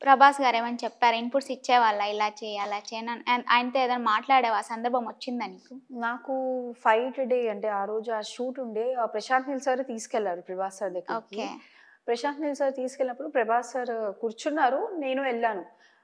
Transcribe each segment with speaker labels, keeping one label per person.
Speaker 1: ప్రభాస్ గారు ఏమని చెప్పారు ఇన్పుట్స్ ఇచ్చేవాళ్ళ ఇలా చేయి అలా చేయను అని ఆయన- ఆయనతో ఏదైనా మాట్లాడేవా ఆ సందర్భం వచ్చిందా నీకు
Speaker 2: నాకు ఫైట్ డే అంటే ఆ రోజు ఆ షూట్ ఉండే ఆ ప్రశాంత్ నీల్ సార్ తీసుకెళ్లారు ప్రభాస్ సార్ దగ్గరికి
Speaker 1: ఓకే
Speaker 2: ప్రశాంత్ నీల్ సార్ తీసుకెళ్ళినప్పుడు ప్రభాస్ సార్ కూర్చున్నారు నేను వెళ్ళాను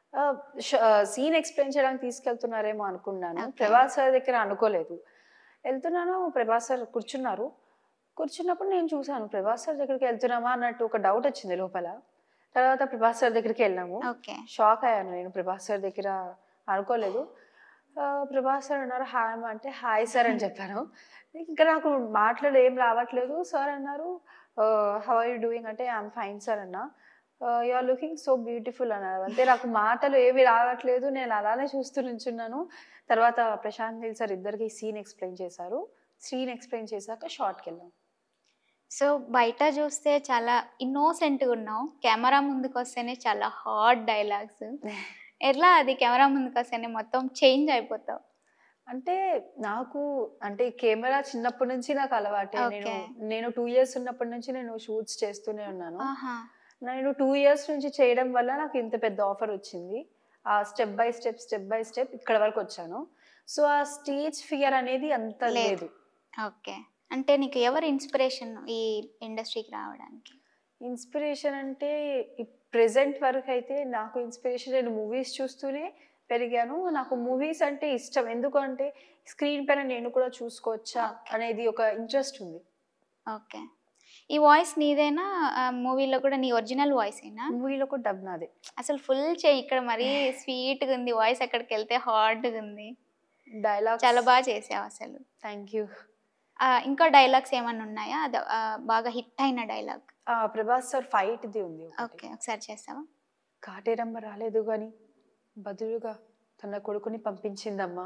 Speaker 2: సీన్ ఎక్స్ప్లెయిన్ చేయడానికి తీసుకెళ్తున్నారేమో అనుకున్నాను
Speaker 1: Okay.
Speaker 2: ప్రభాస్ సార్ దగ్గర అనుకోలేదు వెళ్తున్నాను ప్రభాస్ సార్ కూర్చున్నారు కూర్చున్నప్పుడు నేను చూశాను ప్రభాస్ సార్ దగ్గరికి వెళ్తున్నామా అన్నట్టు ఒక డౌట్ వచ్చింది లోపల తర్వాత ప్రభాస్ సార్ దగ్గరికి వెళ్ళాము
Speaker 1: ఓకే
Speaker 2: షాక్ అయ్యాను నేను ప్రభాస్ సార్ దగ్గర అనుకోలేదు ఆ, ప్రభాస్ సార్ అన్నారు హాయ్ అమ్మ అంటే హాయ్ సార్ అని చెప్పాను ఇంకా నాకు మాట్లాడ ఏం రావట్లేదు సార్ అన్నారు హౌ ఆర్ యూ డూయింగ్ అంటే ఐఎమ్ ఫైన్ సార్ అన్న you are looking so beautiful అన్నారు అంతే నాకు మాటలు ఏవి రావట్లేదు నేను అలానే చూస్తూ నుంచున్నాను తర్వాత ప్రశాంత్ నీల్ సార్ ఇద్దరికి సీన్ ఎక్స్ప్లెయిన్ చేశారు సీన్ ఎక్స్ప్లెయిన్ చేశాక షార్ట్కి వెళ్ళాం
Speaker 1: సో బయట చూస్తే చాలా ఇన్నోసెంట్గా ఉన్నావు కెమెరా ముందుకు వస్తేనే చాలా హాట్ డైలాగ్స్ ఎట్లా అది కెమెరా ముందుకు వస్తేనే మొత్తం చేంజ్ అయిపోతావు
Speaker 2: అంటే నాకు అంటే కెమెరా చిన్నప్పటి నుంచి నాకు అలవాటే నేను
Speaker 1: Okay.
Speaker 2: నేను టూ ఇయర్స్ ఉన్నప్పటి నుంచి నేను షూట్స్ చేస్తూనే ఉన్నాను
Speaker 1: ఆహా
Speaker 2: నేను టూ ఇయర్స్ నుంచి చేయడం వల్ల నాకు ఇంత పెద్ద ఆఫర్ వచ్చింది ఆ step by step step by step ఇక్కడ వరకు వచ్చాను సో ఆ స్టేజ్ ఫియర్ అనేది అంత
Speaker 1: లేదు.
Speaker 2: లేదు
Speaker 1: ఓకే అంటే నీకు ఎవరు ఇన్స్పిరేషన్ ఈ ఇండస్ట్రీకి రావడానికి
Speaker 2: ఇన్స్పిరేషన్ అంటే ప్రెసెంట్ వరకు అయితే నాకు ఇన్స్పిరేషన్ నేను మూవీస్ చూస్తూనే పెరిగాను నాకు మూవీస్ అంటే ఇష్టం ఎందుకంటే స్క్రీన్ పైన నేను కూడా చూసుకోవచ్చా
Speaker 1: Okay.
Speaker 2: అనేది ఒక ఇంట్రెస్ట్ ఉంది
Speaker 1: ఓకే ఈ వాయిస్ నీదేనా మూవీలో కూడా నీ ఒరిజినల్ వాయిస్ ఏనా
Speaker 2: మూవీలో కూడా డబ్ నాదే
Speaker 1: అసలు ఫుల్ చేయి ఇక్కడ మరీ స్వీట్గా ఉంది వాయిస్ అక్కడికి వెళ్తే హార్డ్గా ఉంది
Speaker 2: డైలాగ్
Speaker 1: చాలా బాగా చేసావు అసలు
Speaker 2: థ్యాంక్ యూ
Speaker 1: ఆ, ఇంకా డైలాగ్స్ ఏమైనా ఉన్నాయా అది ఆ, బాగా హిట్ అయిన డైలాగ్
Speaker 2: ప్రభాస్ సార్ ఫైట్ ది ఉంది ఒకటి.
Speaker 1: ఓకే ఒకసారి చేస్తావా
Speaker 2: కాటేరమ్మ రాలేదు గాని బదులుగా తన కొడుకుని పంపించిందమ్మా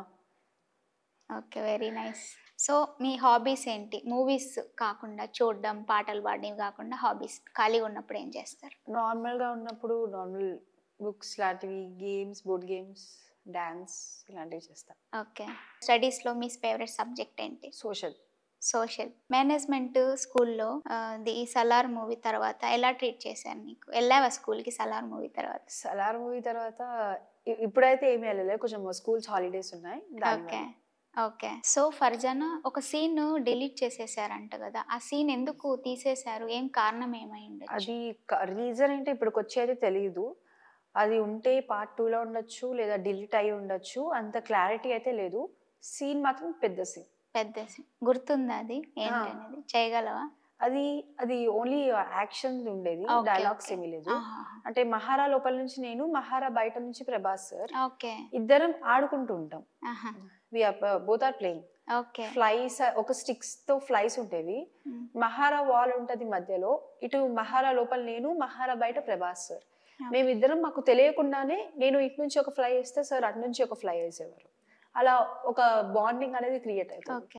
Speaker 1: ఓకే వెరీ నైస్ సో మీ హాబీస్ ఏంటి మూవీస్ కాకుండా చూడడం పాటలు పాడడం కాకుండా హాబీస్ ఖాళీగా ఉన్నప్పుడు ఏం చేస్తారు
Speaker 2: నార్మల్ గా ఉన్నప్పుడు నార్మల్ బుక్స్ లాంటివి గేమ్స్ బోర్డ్ గేమ్స్ డాన్స్ ఇలాంటివి చేస్తా
Speaker 1: ఓకే స్టడీస్లో మీ ఫేవరెట్ సబ్జెక్ట్ ఏంటి
Speaker 2: సోషల్
Speaker 1: సోషల్ మేనేజ్మెంట్ స్కూల్లో ది ఈ సలార్ మూవీ తర్వాత ఎలా ట్రీట్ చేశారు నీకు వెళ్ళావా స్కూల్కి సలార్ మూవీ తర్వాత
Speaker 2: సలార్ మూవీ తర్వాత ఇ- ఇప్పుడైతే ఏమీ వెళ్ళలేదు కొంచెం స్కూల్స్ హాలిడేస్ ఉన్నాయి దాని
Speaker 1: ఓకే
Speaker 2: వల్ల.
Speaker 1: ఓకే సో ఫర్జానా ఒక సీన్ డిలీట్ చేసేసారంట కదా ఆ సీన్ ఎందుకు తీసేశారు ఏం కారణం ఏమై ఉండొచ్చు
Speaker 2: అది రీజన్ ఏంటో ఇప్పటికి వచ్చేది తెలియదు అది ఉంటే పార్ట్ లో ఉండొచ్చు లేదా డిలీట్ అయి ఉండొచ్చు అంత క్లారిటీ అయితే లేదు సీన్ మాత్రం పెద్ద సీన్
Speaker 1: పెద్ద scene. గుర్తుందా అది ఏంటి
Speaker 2: ఆ.
Speaker 1: అనేది చేయగలవా
Speaker 2: అది అది ఓన్లీ యాక్షన్ ఉండేది
Speaker 1: Okay,
Speaker 2: డైలాగ్స్
Speaker 1: okay.
Speaker 2: ఏమీ లేదు
Speaker 1: ఆహాహా.
Speaker 2: అంటే మహారా లోపల నుంచి నేను మహారా బయట నుంచి ప్రభాస్ సార్
Speaker 1: ఓకే
Speaker 2: ఇద్దరం ఆడుకుంటూ ఉంటాం
Speaker 1: ఆహా.
Speaker 2: Both are playing
Speaker 1: okay
Speaker 2: flies ఒక స్టిక్స్ తో ఫ్లైస్ ఉంటాయి
Speaker 1: మ్.
Speaker 2: మహారా వాల్ ఉంటది మధ్యలో ఇటు మహారా లోపల నేను మహారా బయట ప్రభాస్ సార్
Speaker 1: Okay.
Speaker 2: మేమిద్దరం మాకు తెలియకుండానే నేను ఇటు నుంచి ఒక ఫ్లై వేస్తే సార్ అటు నుంచి ఒక ఫ్లై వేసేవారు అలా ఒక బాండింగ్ అనేది క్రియేట్ అవుతుంది
Speaker 1: ఓకే